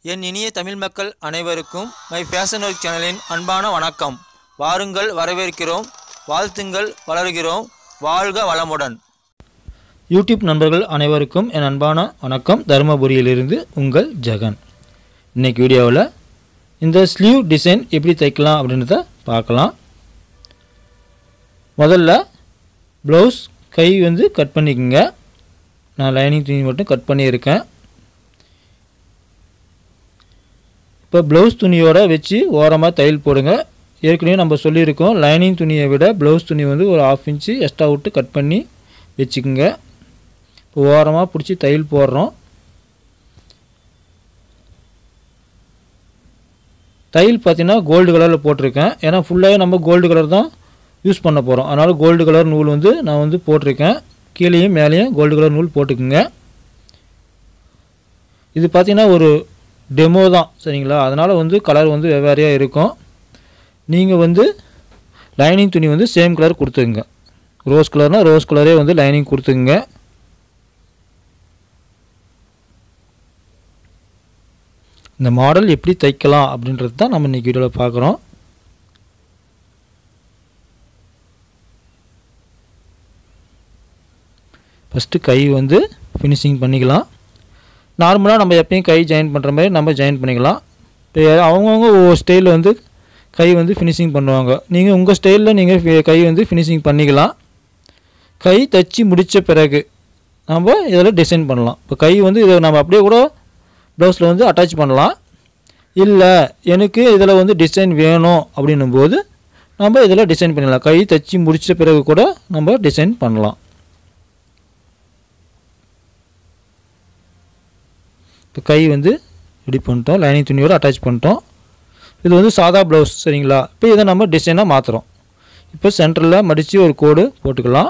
என் இனிய தமிழ் மக்கள் அனைவருக்கும் மை ஃபேஷன் ஒர்க் சேனலின் அன்பான வணக்கம் வாருங்கள் வரவேற்கிறோம் வாழ்த்துங்கள் வளர்கிறோம் வாழ்க வளமுடன் யூடியூப் நண்பர்கள் அனைவருக்கும் என் அன்பான வணக்கம் தருமபுரியிலிருந்து உங்கள் ஜெகன் இன்னைக்கு வீடியோவில் இந்த ஸ்லீவ் டிசைன் எப்படி தைக்கலாம் அப்படின்றத பார்க்கலாம் முதல்ல ப்ளவுஸ் கை வந்து கட் பண்ணிக்கோங்க நான் லைனிங் துணி மட்டும் கட் பண்ணியிருக்கேன் இப்போ ப்ளவுஸ் துணியோட வச்சு ஓரமாக தையல் போடுங்க ஏற்கனவே நம்ம சொல்லியிருக்கோம் லைனிங் துணியை விட ப்ளவுஸ் துணி வந்து ஒரு ஆஃப் இன்ச்சு எக்ஸ்ட்ரா விட்டு கட் பண்ணி வச்சுக்கோங்க இப்போ ஓரமாக பிடிச்சி தையல் போடுறோம் தையல் பார்த்தீங்கன்னா கோல்டு கலரில் போட்டிருக்கேன் ஏன்னா ஃபுல்லாகவே நம்ம கோல்டு கலர் தான் யூஸ் பண்ண போகிறோம் அதனால் கோல்டு கலர் நூல் வந்து நான் வந்து போட்டிருக்கேன் கீழேயும் மேலேயும் கோல்டு கலர் நூல் போட்டுக்குங்க இது பார்த்தீங்கன்னா ஒரு டெமோ தான் சரிங்களா அதனால் வந்து கலர் வந்து வெவ்வேறையாக இருக்கும் நீங்கள் வந்து லைனிங் துணி வந்து சேம் கலர் கொடுத்துக்குங்க ரோஸ் கலர்னால் ரோஸ் கலரே வந்து லைனிங் கொடுத்துக்குங்க இந்த மாடல் எப்படி தைக்கலாம் அப்படின்றது தான் நம்ம இன்றைக்கி வீடியோவில் பார்க்குறோம் ஃபஸ்ட்டு கை வந்து ஃபினிஷிங் பண்ணிக்கலாம் நார்மலாக நம்ம எப்பயும் கை ஜாயின் பண்ணுற மாதிரி நம்ம ஜாயின் பண்ணிக்கலாம் இப்போ அவங்கவுங்க ஒவ்வொரு ஸ்டைலில் வந்து கை வந்து ஃபினிஷிங் பண்ணுவாங்க நீங்கள் உங்கள் ஸ்டைலில் நீங்கள் கை வந்து ஃபினிஷிங் பண்ணிக்கலாம் கை தச்சு முடித்த பிறகு நம்ம இதில் டிசைன் பண்ணலாம் இப்போ கை வந்து இதை நம்ம அப்படியே கூட ப்ளவுஸில் வந்து அட்டாச் பண்ணலாம் இல்லை எனக்கு இதில் வந்து டிசைன் வேணும் அப்படின்னும் போது நம்ம இதில் டிசைன் பண்ணிடலாம் கை தச்சு முடித்த பிறகு கூட நம்ம டிசைன் பண்ணலாம் இப்போ கை வந்து ரெடி பண்ணிட்டோம் லைனிங் துணியோடு அட்டாச் பண்ணிட்டோம் இது வந்து சாதா ப்ளவுஸ் சரிங்களா இப்போ இதை நம்ம டிசைனாக மாற்றுறோம் இப்போ சென்டரில் மடித்து ஒரு கோடு போட்டுக்கலாம்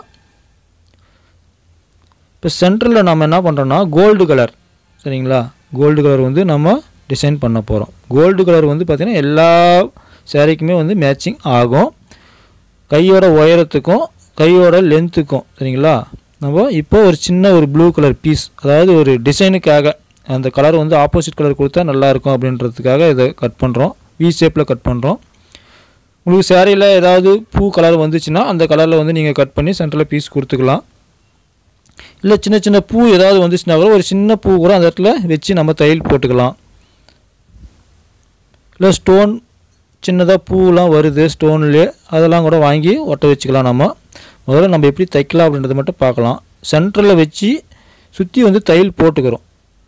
இப்போ சென்டரில் நம்ம என்ன பண்ணுறோன்னா கோல்டு கலர் சரிங்களா கோல்டு கலர் வந்து நம்ம டிசைன் பண்ண போகிறோம் கோல்டு கலர் வந்து பார்த்திங்கன்னா எல்லா சேரீக்குமே வந்து மேட்சிங் ஆகும் கையோட உயரத்துக்கும் கையோட லென்த்துக்கும் சரிங்களா நம்ம இப்போ ஒரு சின்ன ஒரு ப்ளூ கலர் பீஸ் அதாவது ஒரு டிசைனுக்காக அந்த கலர் வந்து ஆப்போசிட் கலர் கொடுத்தா நல்லாயிருக்கும் அப்படின்றதுக்காக இதை கட் பண்ணுறோம் வி ஷேப்பில் கட் பண்ணுறோம் உங்களுக்கு சேரீயில் ஏதாவது பூ கலர் வந்துச்சுன்னா அந்த கலரில் வந்து நீங்கள் கட் பண்ணி சென்டரில் பீஸ் கொடுத்துக்கலாம் இல்லை சின்ன சின்ன பூ ஏதாவது வந்துச்சுன்னா கூட ஒரு சின்ன பூ கூட அந்த இடத்துல வச்சு நம்ம தையல் போட்டுக்கலாம் இல்லை ஸ்டோன் சின்னதாக பூலாம் வருது ஸ்டோன்லேயே அதெல்லாம் கூட வாங்கி ஒட்ட வச்சுக்கலாம் நம்ம முதல்ல நம்ம எப்படி தைக்கலாம் அப்படின்றத மட்டும் பார்க்கலாம் சென்டரில் வச்சு சுற்றி வந்து தையல் போட்டுக்கிறோம்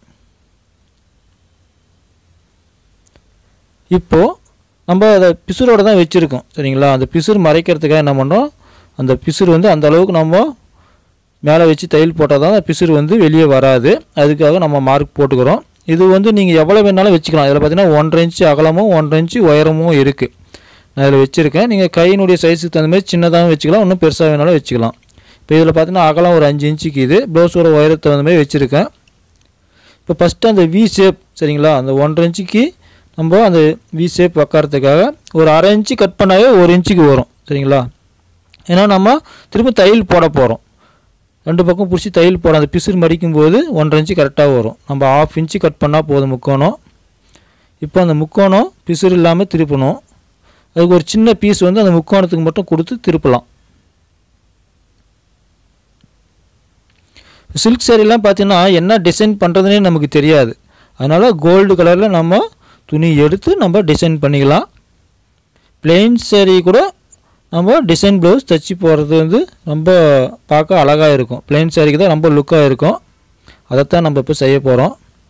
இப்போது நம்ம அதை பிசுரோடு தான் வச்சுருக்கோம் சரிங்களா அந்த பிசுறு மறைக்கிறதுக்காக என்ன பண்ணுறோம் அந்த பிசுறு வந்து அந்த அளவுக்கு நம்ம மேலே வச்சு தையல் போட்டால் தான் பிசுறு வந்து வெளியே வராது அதுக்காக நம்ம மார்க் போட்டுக்கிறோம் இது வந்து நீங்கள் எவ்வளோ வேணாலும் வச்சுக்கலாம் இதில் பார்த்தீங்கன்னா ஒன்றரை இன்ச்சு அகலமும் ஒன்றரை இன்ச்சு உயரமும் இருக்குது நான் இதில் வச்சுருக்கேன் நீங்கள் கையினுடைய சைஸுக்கு தகுந்த மாதிரி சின்னதாகவும் வச்சுக்கலாம் இன்னும் பெருசாக வேணாலும் வச்சுக்கலாம் இப்போ இதில் பார்த்தீங்கன்னா அகலம் ஒரு அஞ்சு இன்ச்சுக்கு இது ப்ளவுஸோட உயரத்தை தகுந்த மாதிரி வச்சுருக்கேன் இப்போ ஃபஸ்ட்டு அந்த வி ஷேப் சரிங்களா அந்த ஒன்றரை இன்ச்சுக்கு நம்ம அந்த வி ஷேப் வைக்கிறதுக்காக ஒரு அரை இன்ச்சு கட் பண்ணாவே ஒரு இன்ச்சுக்கு வரும் சரிங்களா ஏன்னா நம்ம திரும்ப தையல் போட போகிறோம் ரெண்டு பக்கம் பிடிச்சி தையல் போட அந்த பிசுறு மடிக்கும்போது ஒன்றரை இன்ச்சு கரெக்டாக வரும் நம்ம ஆஃப் இன்ச்சு கட் பண்ணால் போதும் முக்கோணம் இப்போ அந்த முக்கோணம் பிசுறு இல்லாமல் திருப்பணும் அதுக்கு ஒரு சின்ன பீஸ் வந்து அந்த முக்கோணத்துக்கு மட்டும் கொடுத்து திருப்பலாம் சில்க் சேரீலாம் பார்த்தீங்கன்னா என்ன டிசைன் பண்ணுறதுனே நமக்கு தெரியாது அதனால் கோல்டு கலரில் நம்ம துணி எடுத்து நம்ம டிசைன் பண்ணிக்கலாம் பிளெயின் சேரீ கூட நம்ம டிசைன் ப்ளவுஸ் தைச்சி போடுறது வந்து ரொம்ப பார்க்க அழகாக இருக்கும் பிளெயின் சேரீக்கு தான் ரொம்ப லுக்காக இருக்கும் அதைத்தான் நம்ம இப்போ செய்ய போகிறோம்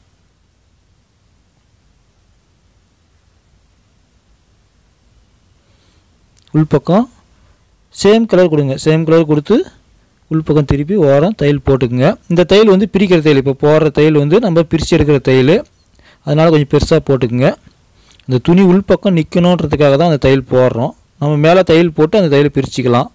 உள்பக்கம் சேம் கலர் கொடுங்க சேம் கலர் கொடுத்து உள்பக்கம் திருப்பி ஓரம் தையல் போட்டுக்குங்க இந்த தையல் வந்து பிரிக்கிற தையல் இப்போ போடுற தையல் வந்து நம்ம பிரித்து எடுக்கிற தையல் அதனால் கொஞ்சம் பெருசாக போட்டுக்குங்க இந்த துணி உள்பக்கம் நிற்கணுன்றதுக்காக தான் அந்த தையல் போடுறோம் நம்ம மேலே தையல் போட்டு அந்த தையலை பிரிச்சுக்கலாம்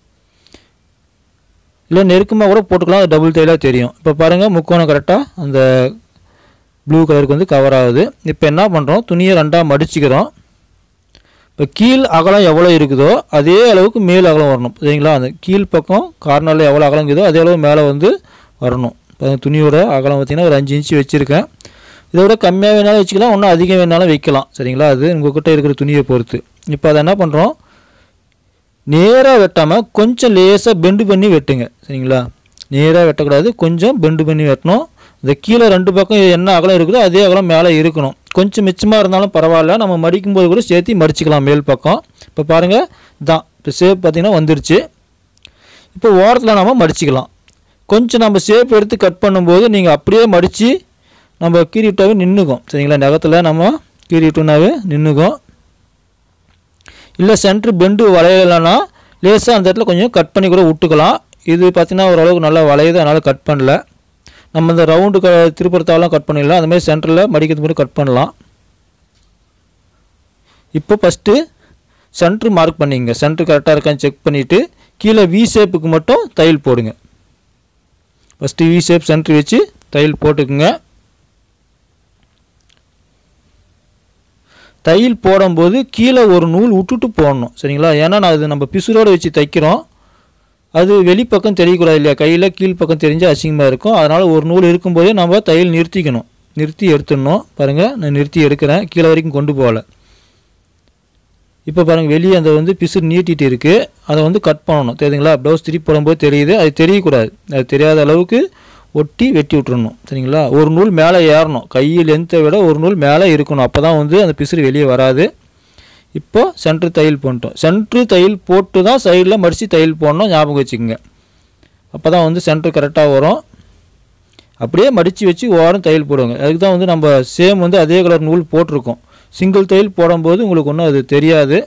இல்லை நெருக்கமாக கூட போட்டுக்கலாம் அது டபுள் தையலாக தெரியும் இப்போ பாருங்கள் முக்கோணம் கரெக்டாக அந்த ப்ளூ கலருக்கு வந்து கவர் ஆகுது இப்போ என்ன பண்ணுறோம் துணியை ரெண்டாக மடிச்சுக்கிறோம் இப்போ கீழ் அகலம் எவ்வளோ இருக்குதோ அதே அளவுக்கு மேல் அகலம் வரணும் சரிங்களா அந்த கீழ் பக்கம் கார்னரில் எவ்வளோ அகலம் இருக்குதோ அதே அளவு மேலே வந்து வரணும் இப்போ துணியோட அகலம் பார்த்திங்கன்னா ஒரு அஞ்சு இன்ச்சு வச்சுருக்கேன் இதை விட கம்மியாக வேணாலும் வச்சுக்கலாம் இன்னும் அதிகம் வேணாலும் வைக்கலாம் சரிங்களா அது உங்கள்கிட்ட இருக்கிற துணியை பொறுத்து இப்போ அதை என்ன பண்ணுறோம் நேராக வெட்டாமல் கொஞ்சம் லேசாக பெண்டு பண்ணி வெட்டுங்க சரிங்களா நேராக வெட்டக்கூடாது கொஞ்சம் பெண்டு பண்ணி வெட்டணும் இந்த கீழே ரெண்டு பக்கம் என்ன அகலம் இருக்குதோ அதே அகலம் மேலே இருக்கணும் கொஞ்சம் மிச்சமாக இருந்தாலும் பரவாயில்ல நம்ம மடிக்கும்போது கூட சேர்த்து மடிச்சுக்கலாம் மேல் பக்கம் இப்போ பாருங்கள் தான் இப்போ ஷேப் பார்த்திங்கன்னா வந்துருச்சு இப்போ ஓரத்தில் நம்ம மடிச்சுக்கலாம் கொஞ்சம் நம்ம ஷேப் எடுத்து கட் பண்ணும்போது நீங்கள் அப்படியே மடித்து நம்ம கீறி விட்டாவே நின்றுக்கும் சரிங்களா நகத்தில் நம்ம கீறி விட்டோம்னாவே நின்றுக்கும் இல்லை சென்ட்ரு பெண்டு வளையலைன்னா லேசாக அந்த இடத்துல கொஞ்சம் கட் பண்ணி கூட விட்டுக்கலாம் இது பார்த்திங்கன்னா ஓரளவுக்கு நல்லா வளையுது அதனால் கட் பண்ணல நம்ம இந்த ரவுண்டு க திருப்புறத்தாலாம் கட் பண்ணிடலாம் அந்த மாதிரி சென்டரில் மடிக்கிறது மட்டும் கட் பண்ணலாம் இப்போ ஃபஸ்ட்டு சென்ட்ரு மார்க் பண்ணிங்க சென்ட்ரு கரெக்டாக இருக்கான்னு செக் பண்ணிவிட்டு கீழே வி ஷேப்புக்கு மட்டும் தையல் போடுங்க ஃபஸ்ட்டு வி ஷேப் சென்ட்ரு வச்சு தையல் போட்டுக்குங்க தையல் போடும்போது கீழே ஒரு நூல் விட்டுட்டு போடணும் சரிங்களா ஏன்னா நான் அது நம்ம பிசுரோடு வச்சு தைக்கிறோம் அது வெளிப்பக்கம் தெரியக்கூடாது இல்லையா கையில் கீழ்ப்பக்கம் தெரிஞ்சு அசிங்கமாக இருக்கும் அதனால் ஒரு நூல் இருக்கும்போதே நம்ம தையல் நிறுத்திக்கணும் நிறுத்தி எடுத்துடணும் பாருங்கள் நான் நிறுத்தி எடுக்கிறேன் கீழே வரைக்கும் கொண்டு போகல இப்போ பாருங்கள் வெளியே அந்த வந்து பிசுறு நீட்டிட்டு இருக்குது அதை வந்து கட் பண்ணணும் தெரியுதுங்களா ப்ளவுஸ் திருப்பி போடும்போது தெரியுது அது தெரியக்கூடாது அது தெரியாத அளவுக்கு ஒட்டி வெட்டி விட்டுறணும் சரிங்களா ஒரு நூல் மேலே ஏறணும் கை லென்த்தை விட ஒரு நூல் மேலே இருக்கணும் அப்போ தான் வந்து அந்த பிசுறு வெளியே வராது இப்போ சென்ட்ரு தையல் போட்டோம் சென்ட்ரு தையல் போட்டு தான் சைடில் மடித்து தையல் போடணும் ஞாபகம் வச்சுக்கோங்க அப்போ தான் வந்து சென்ட்ரு கரெக்டாக வரும் அப்படியே மடித்து வச்சு ஓரம் தையல் போடுவாங்க அதுக்கு தான் வந்து நம்ம சேம் வந்து அதே கலர் நூல் போட்டிருக்கோம் சிங்கிள் தையல் போடும்போது உங்களுக்கு ஒன்றும் அது தெரியாது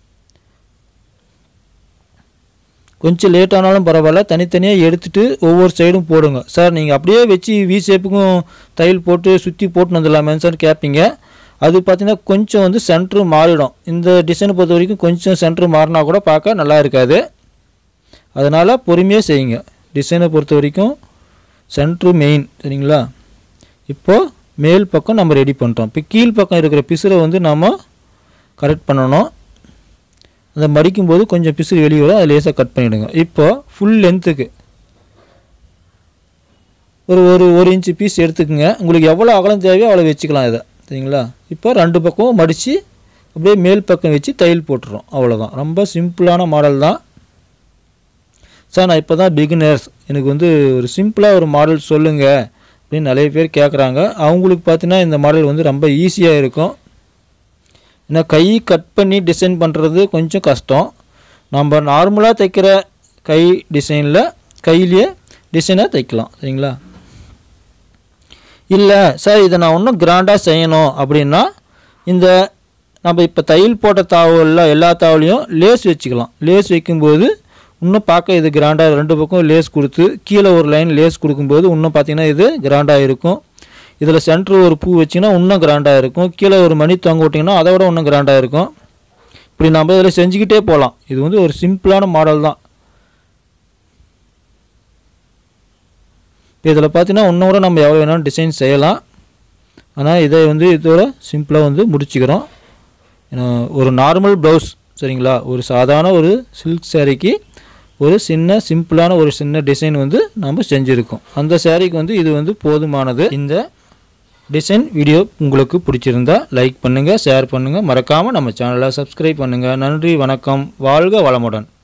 கொஞ்சம் லேட் ஆனாலும் பரவாயில்ல தனித்தனியாக எடுத்துகிட்டு ஒவ்வொரு சைடும் போடுங்க சார் நீங்கள் அப்படியே வச்சு வி ஷேப்புக்கும் தையல் போட்டு சுற்றி போட்டு வந்துடலாமே சார் கேட்பீங்க அது பார்த்தீங்கன்னா கொஞ்சம் வந்து சென்ட்ரு மாறிடும் இந்த டிசைனை பொறுத்த வரைக்கும் கொஞ்சம் சென்ட்ரு மாறினா கூட பார்க்க நல்லா இருக்காது அதனால் பொறுமையாக செய்யுங்க டிசைனை பொறுத்த வரைக்கும் சென்ட்ரு மெயின் சரிங்களா இப்போது மேல் பக்கம் நம்ம ரெடி பண்ணிட்டோம் இப்போ கீழ் பக்கம் இருக்கிற பிசுரை வந்து நம்ம கரெக்ட் பண்ணணும் அதை மடிக்கும்போது கொஞ்சம் பிசுறு வெளியே வரும் அதை லேசாக கட் பண்ணிவிடுங்க இப்போ ஃபுல் லென்த்துக்கு ஒரு ஒரு ஒரு இன்ச்சு பீஸ் எடுத்துக்கோங்க உங்களுக்கு எவ்வளோ அகலம் தேவையோ அவ்வளோ வச்சுக்கலாம் இதை சரிங்களா இப்போ ரெண்டு பக்கமும் மடித்து அப்படியே மேல் பக்கம் வச்சு தையல் போட்டுறோம் அவ்வளோதான் ரொம்ப சிம்பிளான மாடல் தான் சார் நான் இப்போ தான் பிகினர்ஸ் எனக்கு வந்து ஒரு சிம்பிளாக ஒரு மாடல் சொல்லுங்கள் அப்படின்னு நிறைய பேர் கேட்குறாங்க அவங்களுக்கு பார்த்தீங்கன்னா இந்த மாடல் வந்து ரொம்ப ஈஸியாக இருக்கும் ஏன்னா கை கட் பண்ணி டிசைன் பண்ணுறது கொஞ்சம் கஷ்டம் நம்ம நார்மலாக தைக்கிற கை டிசைனில் கையிலேயே டிசைனாக தைக்கலாம் சரிங்களா இல்லை சார் இதை நான் இன்னும் கிராண்டாக செய்யணும் அப்படின்னா இந்த நம்ம இப்போ தையல் போட்ட தாவலில் எல்லா தாவலையும் லேஸ் வச்சுக்கலாம் லேஸ் வைக்கும்போது இன்னும் பார்க்க இது கிராண்டாக ரெண்டு பக்கம் லேஸ் கொடுத்து கீழே ஒரு லைன் லேஸ் கொடுக்கும்போது இன்னும் பார்த்தீங்கன்னா இது கிராண்டாக இருக்கும் இதில் சென்ட்ரு ஒரு பூ வச்சிங்கன்னா இன்னும் கிராண்டாக இருக்கும் கீழே ஒரு மணி தொங்க விட்டிங்கன்னா அதை விட இன்னும் கிராண்டாக இருக்கும் இப்படி நம்ம இதில் செஞ்சுக்கிட்டே போகலாம் இது வந்து ஒரு சிம்பிளான மாடல் தான் இப்போ இதில் பார்த்தீங்கன்னா இன்னும் கூட நம்ம எவ்வளோ வேணாலும் டிசைன் செய்யலாம் ஆனால் இதை வந்து இதோட சிம்பிளாக வந்து முடிச்சுக்கிறோம் ஏன்னா ஒரு நார்மல் ப்ளவுஸ் சரிங்களா ஒரு சாதாரண ஒரு சில்க் சாரீக்கு ஒரு சின்ன சிம்பிளான ஒரு சின்ன டிசைன் வந்து நம்ம செஞ்சுருக்கோம் அந்த சாரீக்கு வந்து இது வந்து போதுமானது இந்த டிசைன் வீடியோ உங்களுக்கு பிடிச்சிருந்தா லைக் பண்ணுங்கள் ஷேர் பண்ணுங்கள் மறக்காமல் நம்ம சேனலை சப்ஸ்கிரைப் பண்ணுங்கள் நன்றி வணக்கம் வாழ்க வளமுடன்